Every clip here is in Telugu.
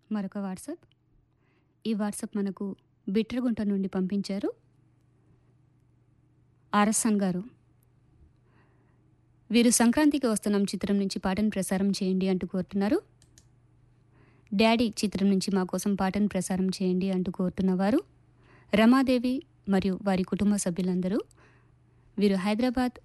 మరొక వాట్సాప్ ఈ వాట్సాప్ మనకు బిట్రగుంట నుండి పంపించారు ఆర్ఎస్ఎన్ గారు వీరు సంక్రాంతికి వస్తున్నాం చిత్రం నుంచి పాటను ప్రసారం చేయండి అంటూ కోరుతున్నారు డాడీ చిత్రం నుంచి మా కోసం పాటను ప్రసారం చేయండి అంటూ కోరుతున్నవారు రమాదేవి మరియు వారి కుటుంబ సభ్యులందరూ వీరు హైదరాబాద్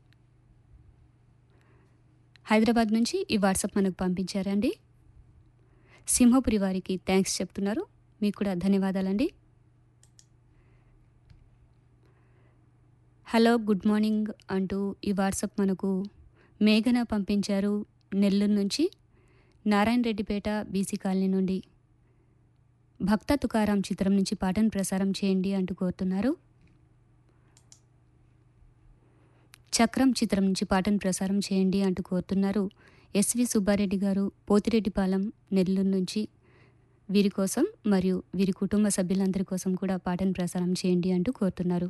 హైదరాబాద్ నుంచి ఈ వాట్సాప్ మనకు పంపించారండి సింహపురి వారికి థ్యాంక్స్ చెప్తున్నారు మీకు కూడా ధన్యవాదాలండి హలో గుడ్ మార్నింగ్ అంటూ ఈ వాట్సాప్ మనకు మేఘన పంపించారు నెల్లూరు నుంచి నారాయణ రెడ్డిపేట బీసీ కాలనీ నుండి భక్త తుకారాం చిత్రం నుంచి పాటను ప్రసారం చేయండి అంటూ కోరుతున్నారు చక్రం చిత్రం నుంచి పాటను ప్రసారం చేయండి అంటూ కోరుతున్నారు ఎస్వి సుబ్బారెడ్డి గారు పోతిరెడ్డిపాలెం నెల్లూరు నుంచి వీరి కోసం మరియు వీరి కుటుంబ సభ్యులందరి కోసం కూడా పాటను ప్రసారం చేయండి అంటూ కోరుతున్నారు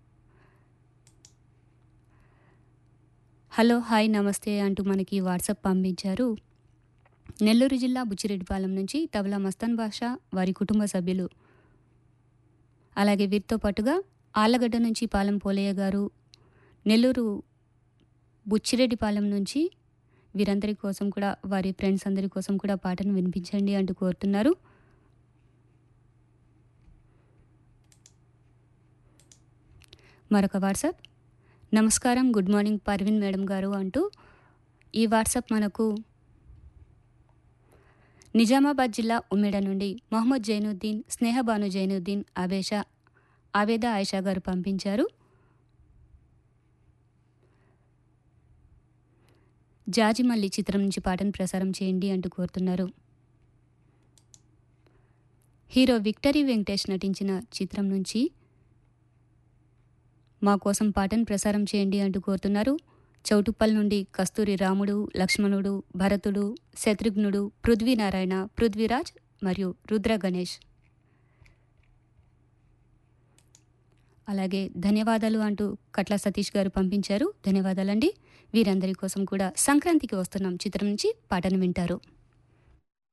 హలో హాయ్ నమస్తే అంటూ మనకి వాట్సాప్ పంపించారు నెల్లూరు జిల్లా బుచ్చిరెడ్డిపాలెం నుంచి తబలా మస్తాన్ బాషా వారి కుటుంబ సభ్యులు అలాగే వీరితో పాటుగా ఆళ్ళగడ్డ నుంచి పాలెం పోలయ్య గారు నెల్లూరు బుచ్చిరెడ్డిపాలెం నుంచి వీరందరి కోసం కూడా వారి ఫ్రెండ్స్ అందరి కోసం కూడా పాటను వినిపించండి అంటూ కోరుతున్నారు మరొక వాట్సాప్ నమస్కారం గుడ్ మార్నింగ్ పర్వీన్ మేడం గారు అంటూ ఈ వాట్సాప్ మనకు నిజామాబాద్ జిల్లా ఉమ్మేడ నుండి మొహమ్మద్ జైనుద్దీన్ స్నేహబాను జైనుద్దీన్ ఆవేషా ఆవేద ఆయిషా గారు పంపించారు జాజిమల్లి చిత్రం నుంచి పాటను ప్రసారం చేయండి అంటూ కోరుతున్నారు హీరో విక్టరీ వెంకటేష్ నటించిన చిత్రం నుంచి మా కోసం పాటను ప్రసారం చేయండి అంటూ కోరుతున్నారు చౌటుప్పల్ నుండి కస్తూరి రాముడు లక్ష్మణుడు భరతుడు శత్రుఘ్నుడు పృథ్వీనారాయణ పృథ్వీరాజ్ మరియు రుద్ర గణేష్ అలాగే ధన్యవాదాలు అంటూ కట్ల సతీష్ గారు పంపించారు ధన్యవాదాలండి వీరందరి కోసం కూడా సంక్రాంతికి వస్తున్నాం చిత్రం నుంచి పాటను వింటారు